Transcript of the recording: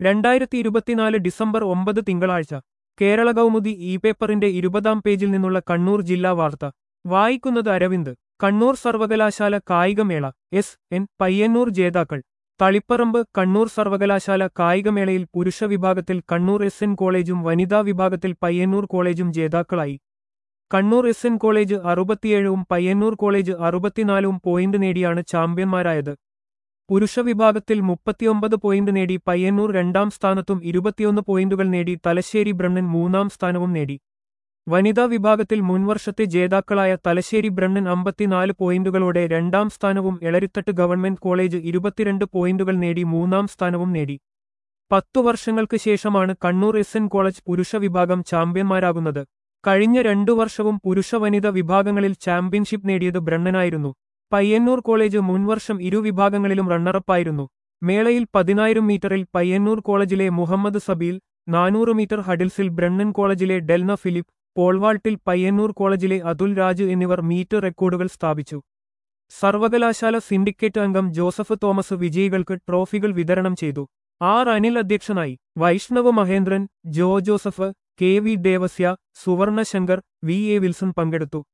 രണ്ടായിരത്തി ഇരുപത്തിനാല് ഡിസംബർ ഒമ്പത് തിങ്കളാഴ്ച കേരള കൗമുദി ഇ പേപ്പറിന്റെ ഇരുപതാം പേജിൽ നിന്നുള്ള കണ്ണൂർ ജില്ലാ വാർത്ത വായിക്കുന്നത് അരവിന്ദ് കണ്ണൂർ സർവകലാശാല കായികമേള എസ് എൻ പയ്യന്നൂർ ജേതാക്കൾ തളിപ്പറമ്പ് കണ്ണൂർ സർവകലാശാല കായികമേളയിൽ പുരുഷ വിഭാഗത്തിൽ കണ്ണൂർ എസ് എൻ കോളേജും വനിതാ വിഭാഗത്തിൽ പയ്യന്നൂർ കോളേജും ജേതാക്കളായി കണ്ണൂർ എസ് എൻ കോളേജ് അറുപത്തിയേഴും പയ്യന്നൂർ കോളേജ് അറുപത്തിനാലും പോയിന്റ് നേടിയാണ് ചാമ്പ്യന്മാരായത് പുരുഷ വിഭാഗത്തിൽ മുപ്പത്തിയൊമ്പത് പോയിന്റ് നേടി പയ്യന്നൂർ രണ്ടാം സ്ഥാനത്തും ഇരുപത്തിയൊന്ന് പോയിന്റുകൾ നേടി തലശ്ശേരി ബ്രണ്ണൻ മൂന്നാം സ്ഥാനവും നേടി വനിതാ വിഭാഗത്തിൽ മുൻവർഷത്തെ ജേതാക്കളായ തലശ്ശേരി ബ്രണ്ണൻ അമ്പത്തിനാല് പോയിന്റുകളോടെ രണ്ടാം സ്ഥാനവും എളരിത്തട്ട് ഗവൺമെന്റ് കോളേജ് ഇരുപത്തിരണ്ട് പോയിന്റുകൾ നേടി മൂന്നാം സ്ഥാനവും നേടി പത്തു വർഷങ്ങൾക്ക് ശേഷമാണ് കണ്ണൂർ എസ് എൻ കോളേജ് പുരുഷ വിഭാഗം ചാമ്പ്യന്മാരാകുന്നത് കഴിഞ്ഞ രണ്ടു വർഷവും പുരുഷ വനിത വിഭാഗങ്ങളിൽ ചാമ്പ്യൻഷിപ്പ് നേടിയത് ബ്രണ്ണനായിരുന്നു പയ്യന്നൂർ കോളേജ് മുൻവർഷം ഇരു വിഭാഗങ്ങളിലും റണ്ണറപ്പായിരുന്നു മേളയിൽ പതിനായിരം മീറ്ററിൽ പയ്യന്നൂർ കോളേജിലെ മുഹമ്മദ് സബീൽ നാനൂറ് മീറ്റർ ഹഡിൽസിൽ ബ്രണ്ണൻ കോളേജിലെ ഡെൽന ഫിലിപ്പ് പോൾവാൾട്ടിൽ പയ്യന്നൂർ കോളേജിലെ അതുൽ രാജ് എന്നിവർ മീറ്റർ റെക്കോർഡുകൾ സ്ഥാപിച്ചു സർവകലാശാല സിൻഡിക്കേറ്റ് അംഗം ജോസഫ് തോമസ് വിജയികൾക്ക് ട്രോഫികൾ വിതരണം ചെയ്തു ആർ അനിൽ അധ്യക്ഷനായി Vaishnav Mahendran Jo Joseph K V Devasya Suvarna Shankar V A Wilson പങ്കെടുത്തു